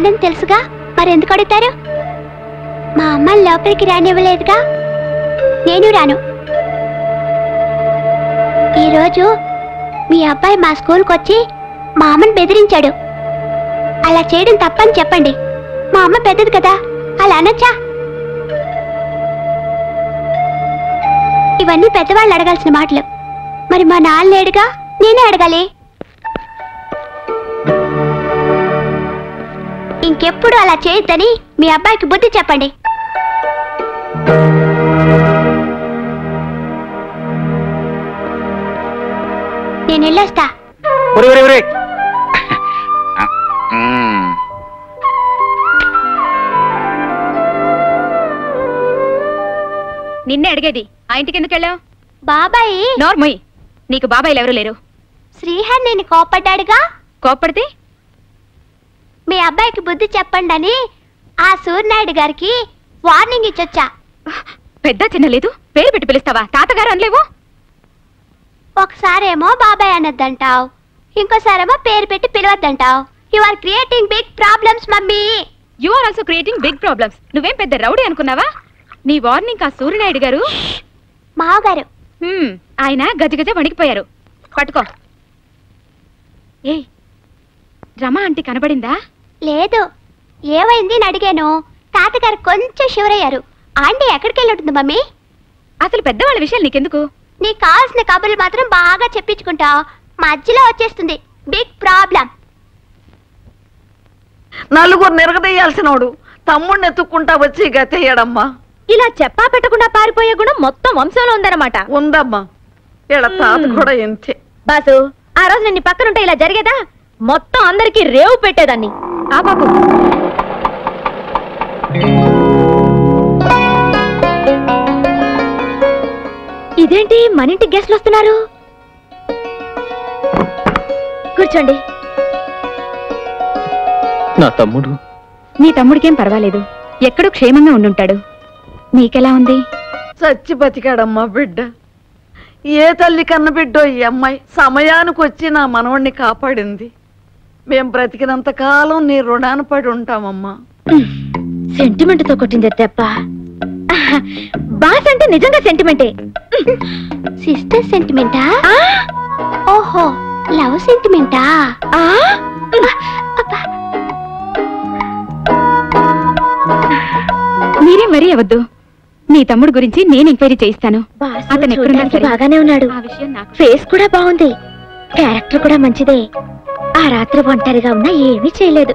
రానని తెలుసుగా మరి ఎందుకు అడుగుతారు మా అమ్మ లోపలికి రానివ్వలేదుగా నేను రాను ఈరోజు మీ అబ్బాయి మా స్కూల్కి వచ్చి మా అమ్మని బెదిరించాడు అలా చేయడం తప్పని చెప్పండి మా అమ్మ పెద్దది కదా అలా అనొచ్చా ఇవన్నీ పెద్దవాళ్ళు అడగాల్సిన మాటలు మరి మా నాన్న లేడుగా నేనే అడగాలి ఇంకెప్పుడు అలా చేయొద్దని మీ అబ్బాయికి బుద్ధి చెప్పండి నేను వెళ్ళొస్తా ఒరే ఒరే ఒరే నిన్నే అడిగేది ఆ ఇంటికి ఎందుకు వెళ్ళావు బాబాయ్ నోర్ముయ్ నీకు బాబాయిలు ఎవరు లేరు శ్రీహర్ నేను కోపడ్డాడుగా కోప్పడితే మీ అబ్బాయికి బుద్ధి చెప్పండి అని ఆ సూర్యనాయుడు గారికి వార్నింగ్ ఇచ్చొచ్చా పెద్ద చిన్న లేదు పేరు పెట్టి పిలుస్తావా తాతగారు అనలేవు ఒకసారేమో బాబాయ్ అనొద్దంటావు ఇంకోసారేమో పేరు పెట్టి పిలవద్దంటావు you are creating big problems mummy you are also creating big problems నువ్వేం పెద్ద రౌడీ అనుకున్నావా నీ వార్నింగ్ ఆ సూర్యనాయుడు గారు మావగారు హ్మ్, ఆయన గజగజ వణికిపోయారు పట్టుకో ఏయ్ రమా ఆంటీ కనబడిందా లేదు ఏమైంది అని అడిగాను తాతగారు కొంచెం షివరయ్యారు ఆంటీ ఎక్కడికి వెళ్ళి ఉంటుంది మమ్మీ అసలు పెద్దవాళ్ళ విషయాలు నీకెందుకు నీకు కావాల్సిన కబుర్లు మాత్రం బాగా చెప్పించుకుంటావు మధ్యలో వచ్చేస్తుంది బిగ్ ప్రాబ్లం నలుగురు నిరగదీయాల్సినోడు తమ్ముడిని ఎత్తుక్కుంటా వచ్చి గతేయడమ్మా ఇలా చెప్పా పెట్టకుండా పారిపోయే గుణం మొత్తం వంశంలో ఉందన్నమాట ఉందమ్మా ఇలా తాత కూడా ఎంతే బాసు ఆ రోజు నిన్ను పక్కనుంటే ఇలా జరిగేదా మొత్తం అందరికి రేవు పెట్టేదాన్ని ఆ బాబు ఇదేంటి మన ఇంటికి గెస్ట్లు వస్తున్నారు కూర్చోండి నా తమ్ముడు నీ తమ్ముడికేం పర్వాలేదు ఎక్కడో క్షేమంగా ఉండుంటాడు నీకెలా ఉంది చచ్చి బతికాడమ్మా బిడ్డ ఏ తల్లి కన్న బిడ్డో ఈ అమ్మాయి సమయానికి వచ్చి నా మనవణ్ణి కాపాడింది మేం బ్రతికినంత కాలం నీ రుణాన్ని పడి ఉంటామమ్మా సెంటిమెంట్ తో కొట్టింది దెబ్బ బాస్ అంటే నిజంగా సెంటిమెంటే సిస్టర్ సెంటిమెంటా ఓహో లవ్ సెంటిమెంటా అబ్బా, మీరే మరీ అవద్దు నీ తమ్ముడు గురించి నేను ఎంక్వైరీ చేయిస్తాను అతను ఎక్కడున్నా చూడ్డానికి సరే. బాగానే ఉన్నాడు ఆ విషయం నాకు ఫేస్ కూడా బాగుంది క్యారెక్టర్ కూడా మంచిదే ఆ రాత్రి ఒంటరిగా ఉన్నా ఏమీ చేయలేదు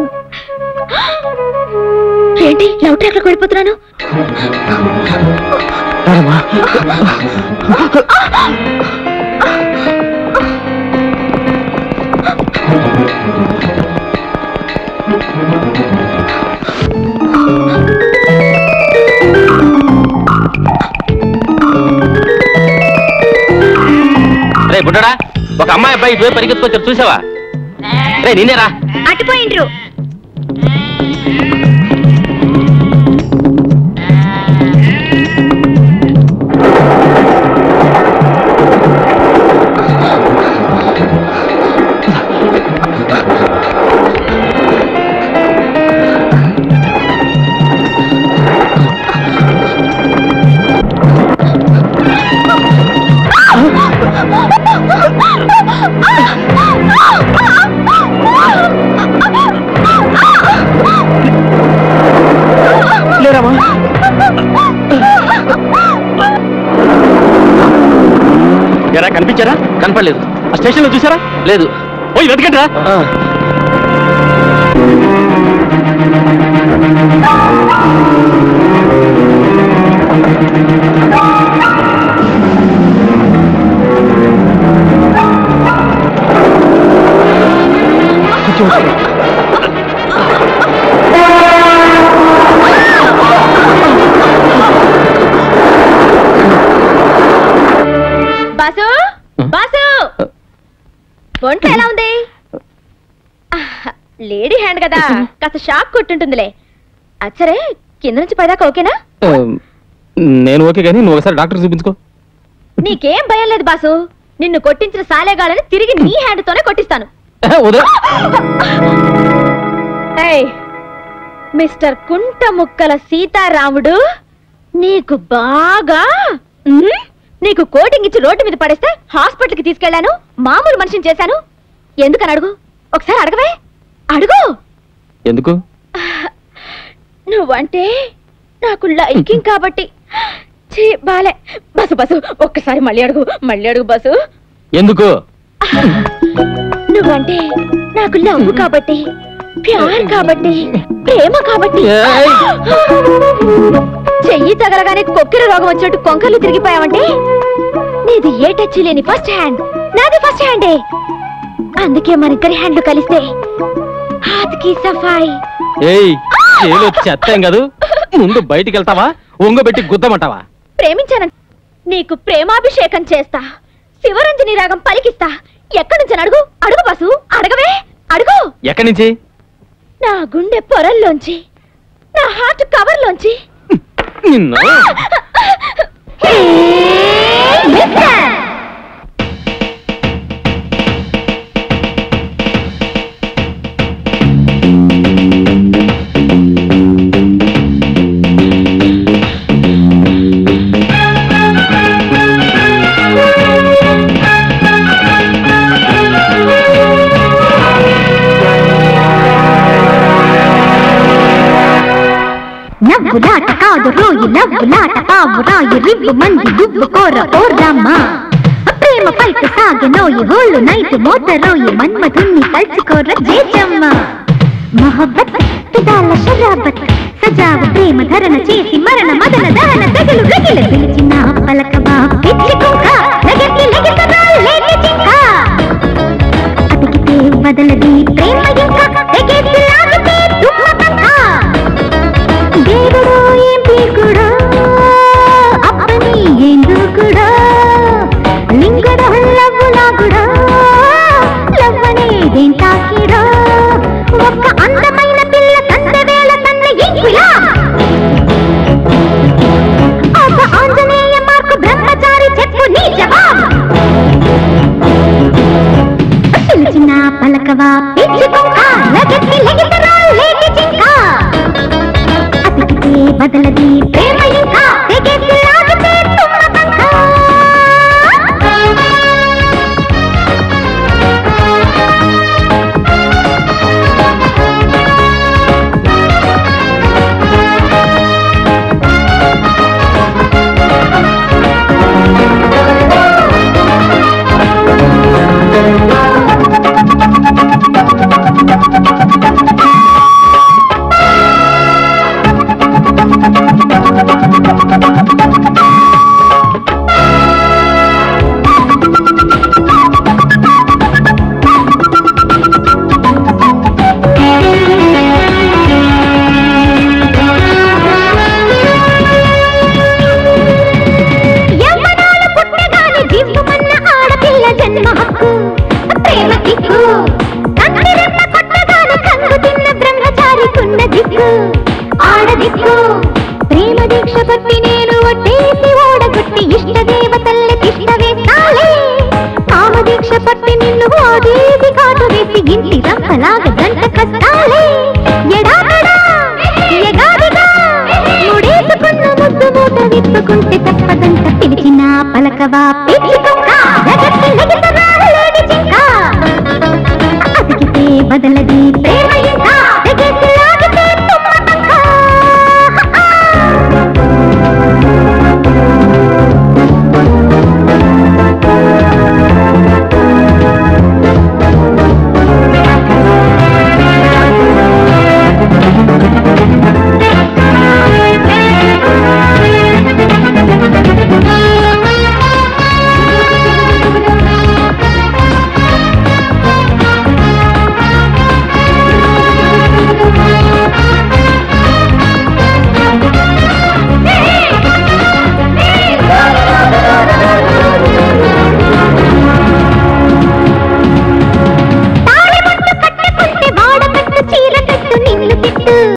ఏంటి లవ్ ట్రాక్ లోకి వెళ్ళిపోతున్నాను రే బుడ్డడా ఒక అమ్మాయి అబ్బాయి ఇటువైపు పరిగెత్తుకొచ్చారు చూసావా రే నేనేరా అటుపోయిండ్రు లేరామా ఎరా కనిపించారా కనపడలేదు ఆ స్టేషన్ లో చూసారా లేదు పోయి వెతకండి రా బాసు బాసు వంట ఎలా ఉంది లేడీ హ్యాండ్ కదా కాస్త షాక్ కొట్టుంటుందిలే అచ్చరే కింద నుంచి పైదాకా ఓకేనా నేను ఓకే కానీ నువ్వు ఒకసారి డాక్టర్ చూపించుకో నీకేం భయం లేదు బాసు నిన్ను కొట్టించిన సాలేగాళ్ళని తిరిగి నీ హ్యాండ్ తోనే కొట్టిస్తాను వదిలే ఏయ్ మిస్టర్ కుంట ముక్కల సీతారాముడు నీకు బాగా ఉమ్, నీకు కోటింగ్ ఇచ్చి రోడ్డు మీద పడేస్తే హాస్పిటల్ కి తీసుకెళ్లాను మామూలు మనిషిని చేశాను ఎందుకని అడుగు ఒకసారి అడగవే అడుగు ఎందుకు నువ్వంటే నాకు లైకింగ్ కాబట్టి ఛీ, బాలే బసు బసు ఒక్కసారి మళ్ళీ అడుగు మళ్ళీ అడుగు బసు ఎందుకు నువ్వంటే నాకు లవ్ కాబట్టి ప్యార్ కాబట్టి ప్రేమ కాబట్టి ఏయ్! చెయ్యి తగలగానే కొక్కెర రోగం వచ్చినట్టు కొంకర్లు తిరిగిపోయావంటే నీది ఏ టచ్ లేని ఫస్ట్ హ్యాండ్ నాది ఫస్ట్ హ్యాండే అందుకే మన ఇద్దరి హ్యాండ్లు కలిస్తే హాత్కి సఫాయి ఏయ్ చేలో చెత్తాం కదూ ముందు బయటికి వెళ్తావా ఒంగబెట్టి గుద్దమంటావా ప్రేమించాను నీకు ప్రేమాభిషేకం చేస్తా శివరంజని రాగం పలికిస్తా ఎక్కడి నుంచి అడుగు అడుగు బసు అడగవే అడుగు ఎక్కడి నుంచి నా గుండె పొరల్లోంచి నా హార్ట్ కవర్లోంచి నిన్ను నవ్వులాట కాదు రోయి నవ్వులాట పావురాయి రివ్వు మంది గువ్వు కోర ఓర్రమ్మ ప్రేమ పైకి సాగనోయి హోళ్ళు నైట్ మోతరోయి మన్మధున్ని కల్చుకోర జేజమ్మ మొహబ్బత్ పిదాల షరాబత్ సజావు ప్రేమ ధరణ చేసి మరణ మదన దహన తెగలు రగిల పిలిచిన పలకవా పిచ్చి కుంక లగెత్తి లెగిసరా లేటి జింక అతికితే వదలది ప్రేమ ఇంకా తెగేసి లాగితే దుమ్మ పంక దేవుడు ఏం పీకుడో అప్పని ఎందుకుడో లింగుడో లవ్వులాగుడో లవ్వనేదేం తాకిడో ఒక్క అందమైన పిల్ల తండ్రి వేళ తన్న ఇంకులా ఒక ఆంజనేయ మార్కు బ్రహ్మచారి చెప్పు నీ జవాబు పిలిచిన పలకవా పిచ్చి కుంక లగెత్తి లెగిసరా లేటి జింక అతికితే బదలది ప్రేమ ఇంకా తెగేసి లాగితే తుమ్మ పంక యవ్వనాలు పుట్టగానే జివ్వుమన్న ఆడపిల్ల జన్మ హక్కు ప్రేమ దిక్కు కందిరెమ్మ కొట్టగానే కంగు తిన్న బ్రహ్మచారికున్న దిక్కు ఆడదిక్కు ప్రేమ దీక్ష పట్టి నేను ఒట్టేసి ఓడగొట్టి ఇష్ట దేవతల్ని తిష్ట వేస్తాలే కామ దీక్ష పట్టి నిన్ను ఓడేసి కాటు వేసి ఇంటి రంపలాగా గంట కష్టాలే ఎడాపెడా ఎగాదిగా ముడేసుకున్న ముద్దు మూట విప్పుకుంటే తప్పదంట పిలిచిన పలకవా పిచ్చుకుక్క ఎగట్టి లెగిసరా లేడి జింక అతికితే బదల